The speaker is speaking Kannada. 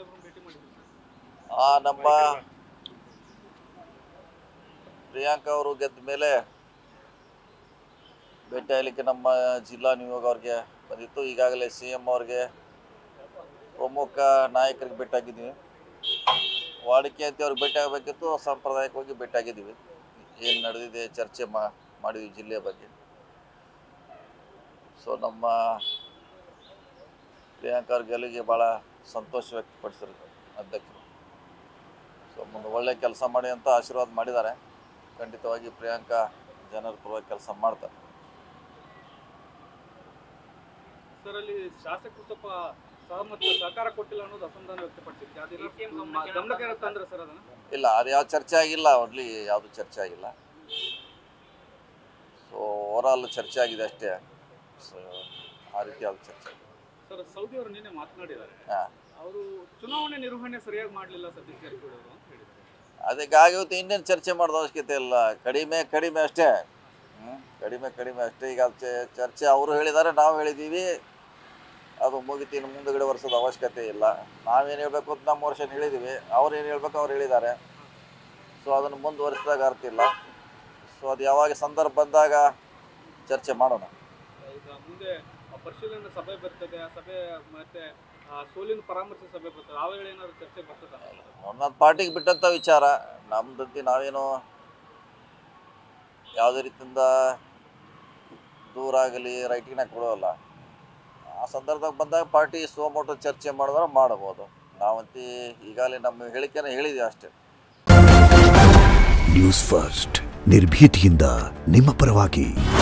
ಸಾಹೇಬ್ರನ್ನ ಭೇಟಿ ಮಾಡಿದ್ರು ಆ ನಮ್ಮ ಪ್ರಿಯಾಂಕಾ ಅವರು ಗೆದ್ದ ಮೇಲೆ ಭೇಟಿ ಆಗಲಿಕ್ಕೆ ನಮ್ಮ ಜಿಲ್ಲಾ ನಿಯೋಗ ಅವ್ರಿಗೆ ಬಂದಿತ್ತು ಈಗಾಗಲೇ ಸಿ ಎಮ್ ಅವ್ರಿಗೆ ಪ್ರಮುಖ ನಾಯಕರಿಗೆ ಭೇಟಿಯಾಗಿದ್ದೀವಿ ವಾಡಿಕೆ ಅಂತ ಅವ್ರಿಗೆ ಭೇಟಿ ಆಗಬೇಕಿತ್ತು ಸಾಂಪ್ರದಾಯಿಕವಾಗಿ ಭೇಟಿ ಆಗಿದ್ದೀವಿ ಏನು ನಡೆದಿದೆ ಚರ್ಚೆ ಮಾ ಮಾಡಿದ್ವಿ ಜಿಲ್ಲೆಯ ಬಗ್ಗೆ ಸೊ ನಮ್ಮ ಪ್ರಿಯಾಂಕಾ ಅವ್ರ ಗೆಲುವಿಗೆ ಭಾಳ ಸಂತೋಷ ವ್ಯಕ್ತಪಡಿಸಿದ್ರು ಅಧ್ಯಕ್ಷರು ಸೊ ಮುಂದೆ ಒಳ್ಳೆ ಕೆಲಸ ಮಾಡಿ ಅಂತ ಆಶೀರ್ವಾದ ಮಾಡಿದ್ದಾರೆ ಖಂಡಿತವಾಗಿ ಪ್ರಿಯಾಂಕಾ ಜನರ ಪರವಾಗಿ ಕೆಲಸ ಮಾಡ್ತಾರೆ ಸರ್ ಅಲ್ಲಿ ಶಾಸಕರು ಸ್ವಲ್ಪ ಸಹಮತ ಸಹಕಾರ ಕೊಟ್ಟಿಲ್ಲ ಅನ್ನೋದು ಅಸಮಾಧಾನ ವ್ಯಕ್ತಪಡಿಸಿದ್ದೆ ಅದನ್ನ ಗಮನಕ್ಕೆ ತಂದ್ರೆ ಸರ್ ಅದನ್ನ ಇಲ್ಲ ಅದು ಯಾವ ಚರ್ಚೆ ಆಗಿಲ್ಲ ಒಡ್ಲಿ ಯಾವುದು ಚರ್ಚೆ ಆಗಿಲ್ಲ ಸೊ ಓವರಾಲ್ ಚರ್ಚೆ ಆಗಿದೆ ಅಷ್ಟೇ ಸೊ ಆ ರೀತಿ ಯಾವುದು ಚರ್ಚೆ ಆಗಿಲ್ಲ ಸರ್ ಸೌದಿ ಅವರು ನಿನ್ನೆ ಮಾತನಾಡಿದ್ದಾರೆ ಹಾಂ ಅವರು ಚುನಾವಣೆ ನಿರ್ವಹಣೆ ಸರಿಯಾಗಿ ಮಾಡಲಿಲ್ಲ ಸತೀಶ್ ಜಾರಕಿಹೊಳಿ ಅವರು ಅಂತ ಹೇಳಿದ್ದಾರೆ ಅದಕ್ಕೆ ಆಗಿವತ್ತು ಇನ್ನೇನು ಚರ್ಚೆ ಮಾಡೋದು ಅವಶ್ಯಕತೆ ಇಲ್ಲ ಕಡಿಮೆ ಕಡಿಮೆ ಅಷ್ಟೇ ಹ್ಮ್? ಕಡಿಮೆ ಕಡಿಮೆ ಅಷ್ಟೇ ಈಗ ಅದು ಚೆ- ಚರ್ಚೆ ಅವರು ಹೇಳಿದ್ದಾರೆ ನಾವು ಹೇಳಿದ್ದೀವಿ ಅದು ಮುಗಿತು ಇನ್ನು ಮುಂದುಗಡೆ ವರ್ಷದ ಅವಶ್ಯಕತೆ ಇಲ್ಲ ನಾವೇನು ಹೇಳಬೇಕು ಅಂತ ನಮ್ಮ ವರ್ಷ ಹೇಳಿದ್ದೀವಿ ಅವ್ರು ಏನು ಹೇಳ್ಬೇಕು ಅವ್ರು ಹೇಳಿದ್ದಾರೆ ಸೊ ಅದನ್ನು ಮುಂದುವರಿಸಿದಾಗ ಅರ್ಥ ಇಲ್ಲ ಸೊ ಅದು ಯಾವಾಗ ಸಂದರ್ಭ ಬಂದಾಗ ಚರ್ಚೆ ಮಾಡೋಣ ಈಗ ಮುಂದೆ ಆ ಪರಿಶೀಲನೆ ಸಭೆ ಬರ್ತದೆ ಆ ಸಭೆ ಮತ್ತೆ ಆ ಸೋಲಿನ ಪರಾಮರ್ಶೆ ಸಭೆ ಬರ್ತದೆ ಆ ವೇಳೆ ಏನಾದ್ರು ಚರ್ಚೆ ಬರ್ತದ ನನ್ನ ಪಾರ್ಟಿಗೆ ಬಿಟ್ಟಂಥ ವಿಚಾರ ನಮ್ದಂತಿ ನಾವೇನು ಯಾವುದೇ ರೀತಿಯಿಂದ ದೂರ ಆಗಲಿ ರೈಟಿಂಗ್ನಾಗ ಕೊಡೋಲ್ಲ ಆ ಸಂದರ್ಭದಾಗ ಬಂದಾಗ ಪಾರ್ಟಿ ಸೋಮೋಟೋ ಚರ್ಚೆ ಮಾಡಿದ್ರೆ ಮಾಡಬಹುದು ನಾವಂತಿ ಈಗಾಗಲೇ ನಮ್ಮ ಹೇಳಿಕೆನ ಹೇಳಿದ್ವಿ ಅಷ್ಟೇ ನ್ಯೂಸ್ ಫಸ್ಟ್ ನಿರ್ಭೀತಿಯಿಂದ ನಿಮ್ಮ ಪರವಾಗಿ